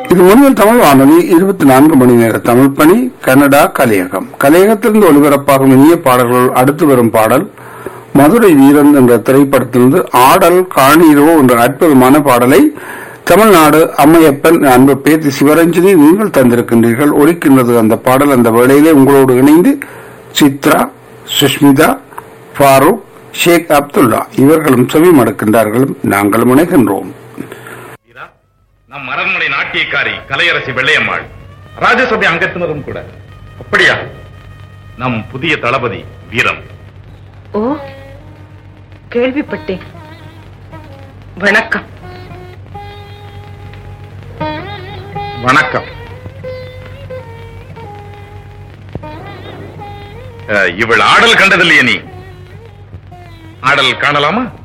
இது முன்னில் தமிழ் வானொலி இருபத்தி நான்கு மணி நேர தமிழ் பணி கனடா கலையகம் கலையகத்திலிருந்து ஒலிபரப்பாகும் இனிய பாடல்கள் அடுத்து வரும் பாடல் மதுரை வீரன் என்ற திரைப்படத்திலிருந்து ஆடல் காணீரோ என்ற அற்புதமான பாடலை தமிழ்நாடு அம்மையப்பன் அன்பு பேத்தி சிவரஞ்சனி நீங்கள் தந்திருக்கின்றீர்கள் ஒலிக்கின்றது அந்த பாடல் அந்த வேளையிலே உங்களோடு இணைந்து சித்ரா சுஷ்மிதா ஃபாரூக் ஷேக் அப்துல்லா இவர்களும் செவி மடக்கின்றார்கள் நாங்களும் இணைகின்றோம் வீரா, நம் அரண்மனை நாட்டியக்காரி கலையரசி வெள்ளையம்மாள் ராஜசபை அங்கத்தினரும் கூட அப்படியா நம் புதிய தளபதி வீரம் ஓ கேள்விப்பட்டேன் வணக்கம் வணக்கம் அஹ், இவள் ஆடல் கண்டதில்லையே நீ ஆடல் காணலாமா